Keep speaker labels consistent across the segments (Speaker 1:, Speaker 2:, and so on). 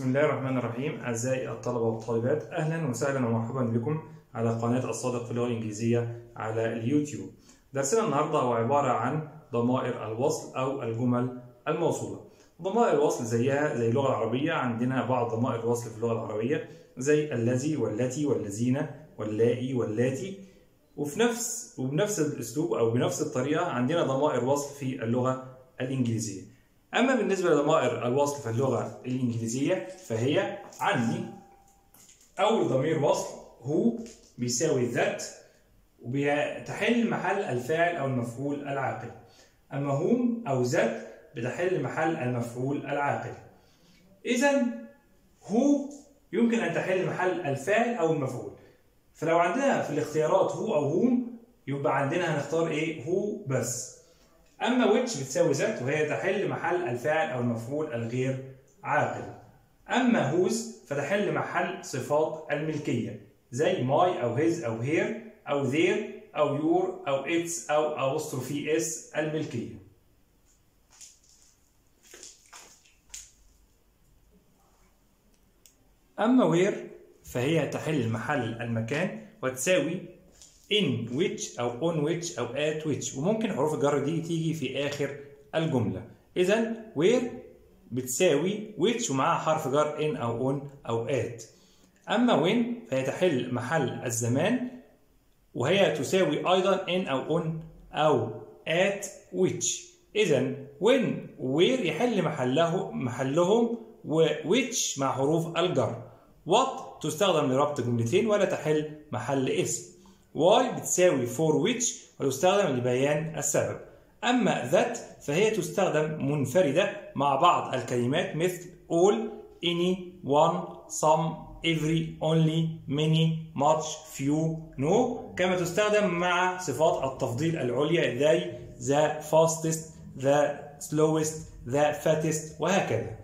Speaker 1: بسم الله الرحمن الرحيم أعزائي الطلبة والطالبات أهلا وسهلا ومرحبا بكم على قناة الصادق في اللغة الإنجليزية على اليوتيوب درسنا النهاردة هو عبارة عن ضمائر الوصل أو الجمل الموصولة ضمائر الوصل زيها زي اللغة العربية عندنا بعض ضمائر الوصل في اللغة العربية زي الذي والتي والذين واللائي واللاتي وفي نفس وبنفس الأسلوب أو بنفس الطريقة عندنا ضمائر وصل في اللغة الإنجليزية أما بالنسبة لضمائر الوصل في اللغة الإنجليزية فهي عندي أول ضمير وصل هو بيساوي ذات وبتحل محل الفاعل أو المفعول العاقل أما هم أو ذات بتحل محل المفعول العاقل إذا هو يمكن أن تحل محل الفاعل أو المفعول فلو عندنا في الاختيارات هو أو هم يبقى عندنا هنختار إيه هو بس أما which بتساوي ذات وهي تحل محل الفاعل أو المفعول الغير عاقل أما whose فتحل محل صفات الملكية زي my أو his أو here أو their أو your أو its أو apostrophe s الملكية أما where فهي تحل محل المكان وتساوي in which أو on which أو at which وممكن حروف الجر دي تيجي في آخر الجملة إذا where بتساوي which ومعاها حرف جر in أو on أو at أما when فهي تحل محل الزمان وهي تساوي أيضا in أو on أو at which إذا when where يحل محله محلهم و which مع حروف الجر what تستخدم لربط جملتين ولا تحل محل اسم why بتساوي for which وتستخدم لبيان السبب أما that فهي تستخدم منفردة مع بعض الكلمات مثل all, any, one, some, every, only, many, much, few, no كما تستخدم مع صفات التفضيل العليا they, the fastest, the slowest, the fattest وهكذا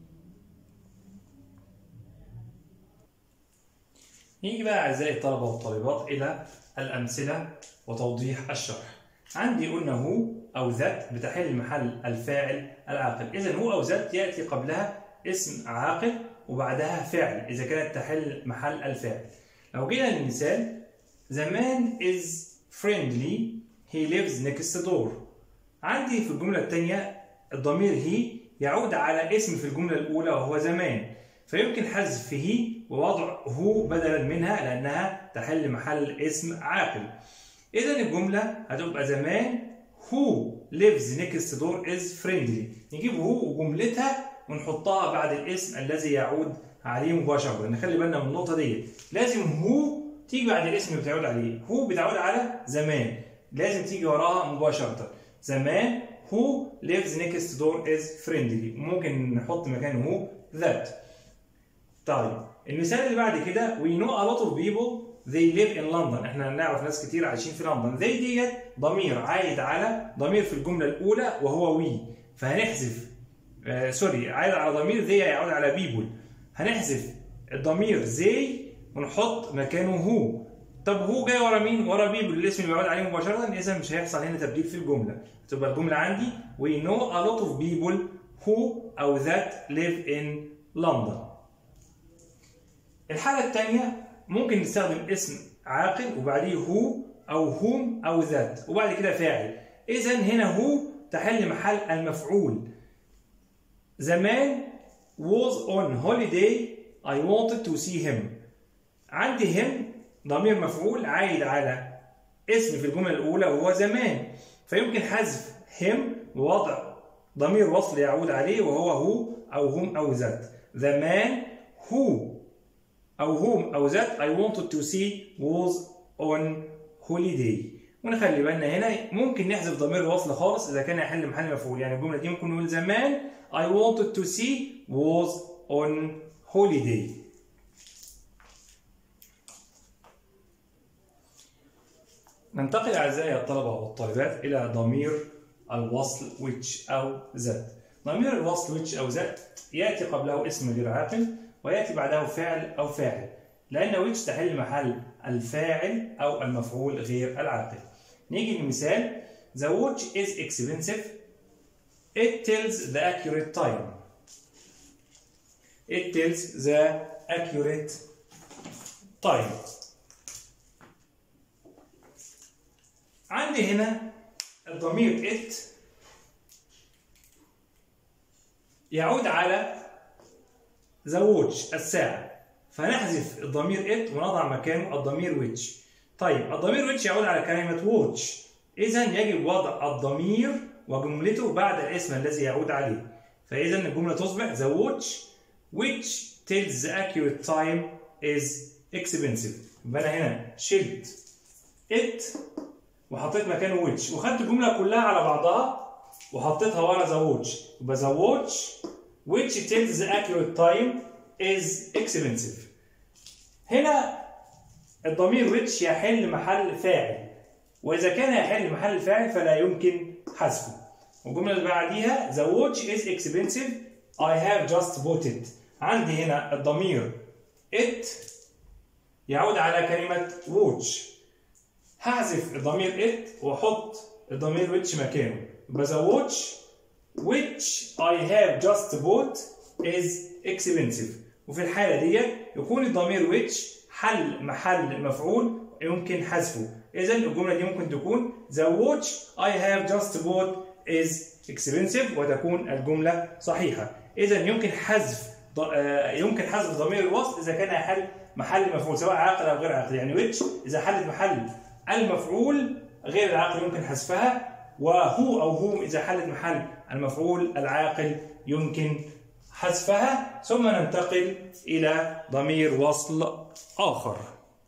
Speaker 1: نيجي بقى أعزائي الطلبة والطالبات إلى الأمثلة وتوضيح الشرح. عندي قلنا هو أو ذات بتحل محل الفاعل العاقل، إذا هو أو ذات يأتي قبلها اسم عاقل وبعدها فاعل إذا كانت تحل محل الفاعل. لو جينا للمثال The man is friendly he lives next door. عندي في الجملة الثانية الضمير هي يعود على اسم في الجملة الأولى وهو زمان. فيمكن حذف هي ووضع هو بدلا منها لأنها تحل محل اسم عاقل. إذا الجملة هتبقى زمان who lives next door is friendly. نجيب هو وجملتها ونحطها بعد الاسم الذي يعود عليه مباشرة. نخلي بالنا من النقطة دي. لازم هو تيجي بعد الاسم اللي بتعود عليه. هو بتعود على زمان. لازم تيجي وراها مباشرة. زمان who lives next door is friendly. ممكن نحط مكانه هو that. طيب المثال اللي بعد كده we know a lot of people they live in London احنا نعرف ناس كتير عايشين في لندن they ديت ضمير عايد على ضمير في الجملة الأولى وهو we فهنحذف آه سوري عايد على ضمير they يعود على people هنحذف الضمير they ونحط مكانه هو طب هو جاي ورا مين؟ ورا بيبل الاسم اللي بيعود عليه مباشرة إذا مش هيحصل هنا تبديل في الجملة تبقى الجملة عندي we know a lot of people who أو that live in London الحالة الثانية ممكن نستخدم اسم عاقل وبعديه هو أو هم أو ذات وبعد كده فاعل إذا هنا هو تحل محل المفعول زمان was on holiday I wanted to see him عندي him ضمير مفعول عايد على اسم في الجملة الأولى وهو زمان فيمكن حذف him ووضع ضمير وصل يعود عليه وهو هو أو هم أو ذات the man who أو whom أو that I wanted to see was on holiday ونخلي بالنا هنا ممكن نحذف ضمير الوصل خالص إذا كان يحل محل مفعول يعني الجملة دي ممكن نقول زمان I wanted to see was on holiday ننتقل أعزائي الطلبة والطالبات إلى ضمير الوصل which أو that ضمير الوصل which أو that يأتي قبله اسم غير عاقل وياتي بعده فعل او فاعل لان which تحل محل الفاعل او المفعول غير العاقل نيجي للمثال the watch is expensive it tells the accurate time it tells the accurate time عندي هنا الضمير it يعود على the watch الساعة فنحذف الضمير it ونضع مكانه الضمير which طيب الضمير which يعود على كلمة watch إذا يجب وضع الضمير وجملته بعد الاسم الذي يعود عليه فإذا الجملة تصبح the watch which tells the accurate time is expensive يبقى أنا هنا شلت it وحطيت مكانه which وخدت الجملة كلها على بعضها وحطيتها ورا the watch يبقى the watch which tells the accurate time is expensive هنا الضمير which يحل محل فاعل وإذا كان يحل محل فاعل فلا يمكن حذفه والجملة اللي بعديها the watch is expensive I have just bought it عندي هنا الضمير it يعود على كلمة watch هحذف الضمير it واحط الضمير which مكانه يبقى the watch which I have just bought is expensive وفي الحالة دي يكون الضمير which حل محل مفعول يمكن حذفه إذا الجملة دي ممكن تكون the watch I have just bought is expensive وتكون الجملة صحيحة إذا يمكن حذف يمكن حذف ضمير الوصل إذا كان يحل محل مفعول سواء عاقل أو غير عاقل يعني which إذا حلت محل المفعول غير العاقل يمكن حذفها وهو أو هم إذا حلت محل المفعول العاقل يمكن حذفها ثم ننتقل إلى ضمير وصل آخر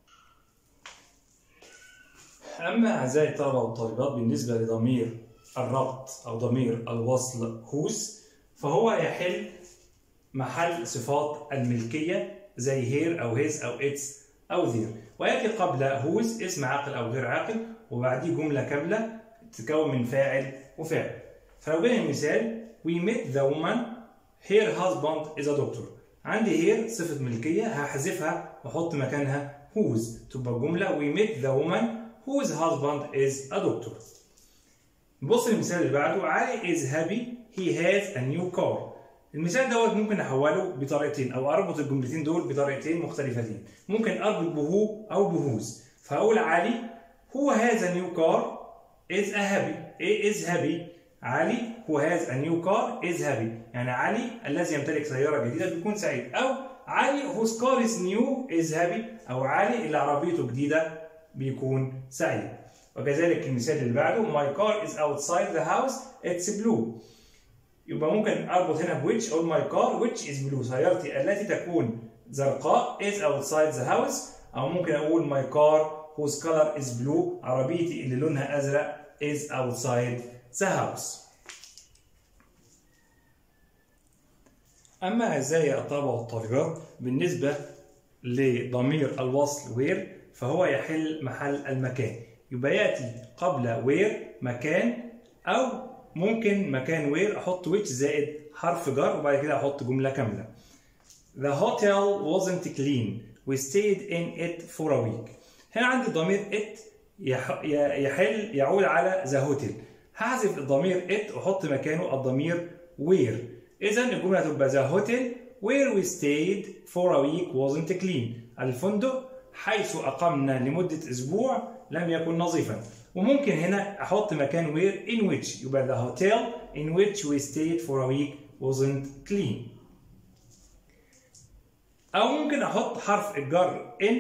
Speaker 1: أما أعزائي الطلبة والطالبات بالنسبة لضمير الربط أو ضمير الوصل هوس فهو يحل محل صفات الملكية زي هير أو هيز أو إتس أو ذير ويأتي قبل هوز اسم عاقل أو غير عاقل وبعديه جملة كاملة تتكون من فاعل وفعل فلو جينا مثال we met the woman her husband is a doctor عندي here صفة ملكية هحذفها واحط مكانها whose تبقى الجملة we met the woman whose husband is a doctor نبص للمثال اللي بعده علي is happy he has a new car المثال دوت ممكن احوله بطريقتين او اربط الجملتين دول بطريقتين مختلفتين ممكن اربط بهو او بهوز فاقول علي who has a new car is a happy is happy علي who has a new car is happy يعني علي الذي يمتلك سيارة جديدة بيكون سعيد أو علي whose car is new is happy أو علي اللي عربيته جديدة بيكون سعيد وكذلك المثال اللي بعده my car is outside the house it's blue يبقى ممكن اربط هنا ب which اقول my car which is blue سيارتي التي تكون زرقاء is outside the house او ممكن اقول my car whose color is blue عربيتي اللي لونها ازرق is outside the house اما اعزائي الطلبه والطالبات بالنسبه لضمير الوصل where فهو يحل محل المكان يبقى ياتي قبل where مكان او ممكن مكان وير احط which زائد حرف جر وبعد كده احط جمله كامله. The hotel wasn't clean. We stayed in it for a week. هنا عندي ضمير it يحل يعود على the hotel. هحذف الضمير it واحط مكانه الضمير where. اذا الجمله هتبقى the hotel where we stayed for a week wasn't clean. الفندق حيث اقمنا لمده اسبوع لم يكن نظيفا. وممكن هنا احط مكان where in which يبقى the hotel in which we stayed for a week wasn't clean او ممكن احط حرف الجر in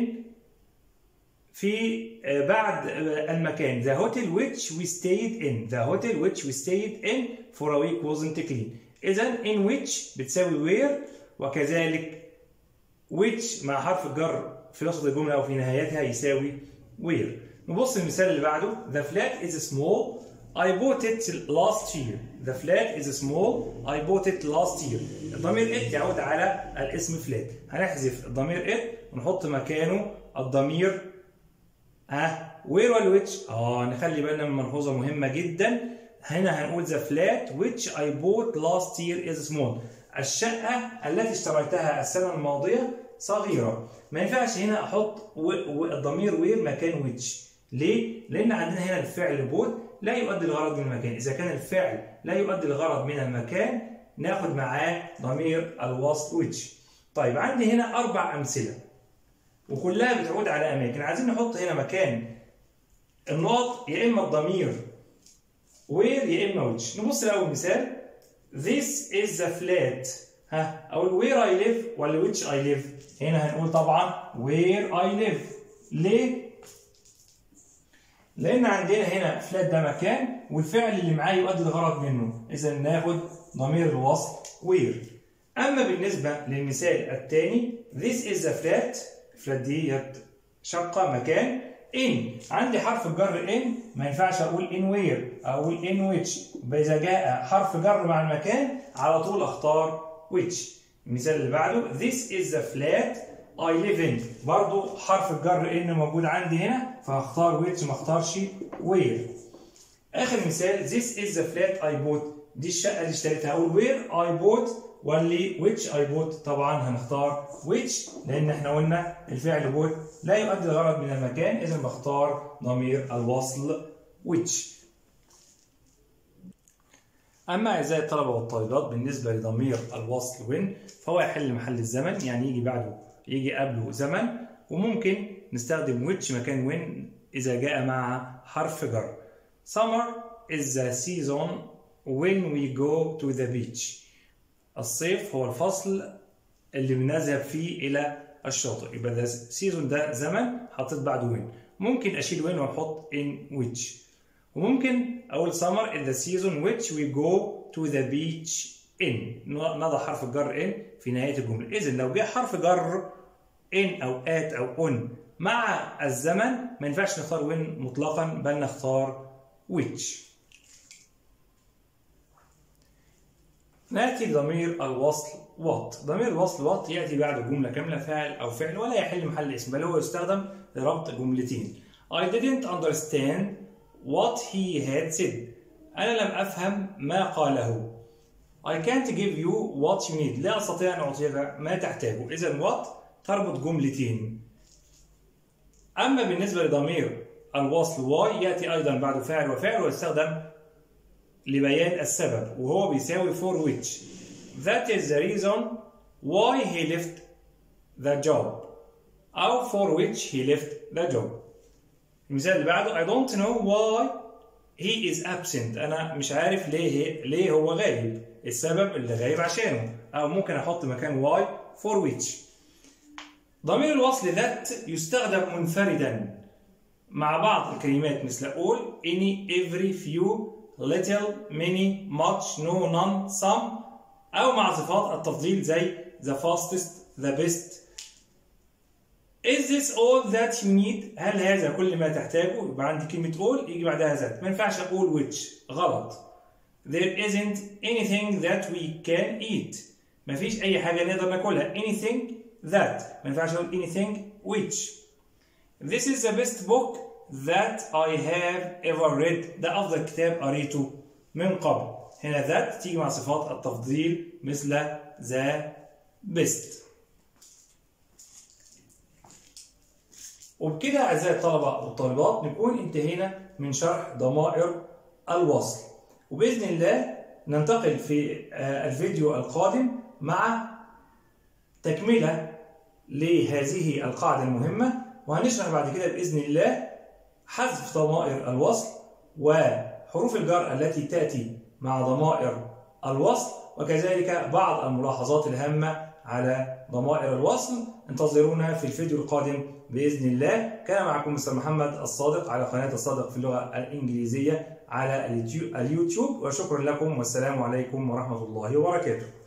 Speaker 1: في بعد المكان the hotel which we stayed in the hotel which we stayed in for a week wasn't clean اذا in which بتساوي where وكذلك which مع حرف الجر في وسط الجمله او في نهايتها يساوي where نبص المثال اللي بعده the flat is small I bought it last year the flat is small I bought it last year الضمير it يعود على الاسم flat هنحذف الضمير it ونحط مكانه الضمير ها where ولا which اه نخلي بالنا من ملحوظه مهمه جدا هنا هنقول the flat which I bought last year is small الشقه التي اشتريتها السنه الماضيه صغيره ما ينفعش هنا احط الضمير وير مكان which ليه؟ لأن عندنا هنا الفعل بوت لا يؤدي الغرض من المكان، إذا كان الفعل لا يؤدي الغرض من المكان ناخد معاه ضمير الوصل which. طيب عندي هنا أربع أمثلة وكلها بتعود على أماكن عايزين نحط هنا مكان النقط يا إما الضمير where يا إما which نبص لأول مثال This is the flat ها أو where I live ولا which I live هنا هنقول طبعا where I live ليه؟ لأن عندنا هنا فلات ده مكان والفعل اللي معاه يؤدي الغرض منه إذا ناخد ضمير الوصل where أما بالنسبة للمثال الثاني This is the flat flat دي شقة مكان in عندي حرف الجر in ما ينفعش أقول in where أقول in which إذا جاء حرف جر مع المكان على طول أختار which المثال اللي بعده This is the flat I live in برضو حرف الجر in موجود عندي هنا فهختار which ما اختارش where آخر مثال This is the flat I bought دي الشقة اللي اشتريتها أقول where I bought واللي which I bought طبعا هنختار which لأن احنا قلنا الفعل bought لا يؤدي الغرض من المكان إذا بختار ضمير الوصل which أما أعزائي الطلبة والطالبات بالنسبة لضمير الوصل when فهو يحل محل الزمن يعني يجي بعده يجي قبله زمن وممكن نستخدم which مكان when إذا جاء مع حرف جر Summer is the season when we go to the beach الصيف هو الفصل اللي بنذهب فيه إلى الشاطئ يبقى ده سيزون ده زمن حطيت بعده وين ممكن أشيل وين وأحط in which وممكن أقول summer is the season which we go to the beach in نضع حرف الجر in في نهاية الجملة إذا لو جه حرف جر in أو at أو on مع الزمن ما ينفعش نختار وين مطلقا بل نختار which ناتي لضمير الوصل what ضمير الوصل what ياتي بعد جمله كامله فاعل او فعل ولا يحل محل اسم بل هو يستخدم لربط جملتين I didn't understand what he had said انا لم افهم ما قاله I can't give you what you need لا استطيع ان اعطيك ما تحتاجه اذا what تربط جملتين اما بالنسبه لضمير الوصل why ياتي ايضا بعد فاعل وفعل ويستخدم لبيان السبب وهو بيساوي for which that is the reason why he left the job أو for which he left the job المثال اللي بعده I don't know why he is absent أنا مش عارف ليه ليه هو غايب السبب اللي غايب عشانه أو ممكن أحط مكان why for which ضمير الوصل that يستخدم منفردا مع بعض الكلمات مثل all any every few little, many, much, no, none, some أو مع صفات التفضيل زي the fastest, the best. Is this all that you need؟ هل هذا كل ما تحتاجه؟ يبقى عندي كلمة all يجي بعدها that. ما ينفعش أقول which غلط. There isn't anything that we can eat. ما فيش أي حاجة نقدر ناكلها. Anything that. ما ينفعش أقول anything which. This is the best book that I have ever read ده أفضل كتاب قريته من قبل هنا that تيجي مع صفات التفضيل مثل the best وبكده أعزائي الطلبة والطالبات نكون انتهينا من شرح ضمائر الوصل وبإذن الله ننتقل في الفيديو القادم مع تكملة لهذه القاعدة المهمة وهنشرح بعد كده بإذن الله حذف ضمائر الوصل وحروف الجر التي تأتي مع ضمائر الوصل وكذلك بعض الملاحظات الهامة على ضمائر الوصل انتظرونا في الفيديو القادم بإذن الله كان معكم مستر محمد الصادق على قناة الصادق في اللغة الإنجليزية على اليوتيوب وشكرا لكم والسلام عليكم ورحمة الله وبركاته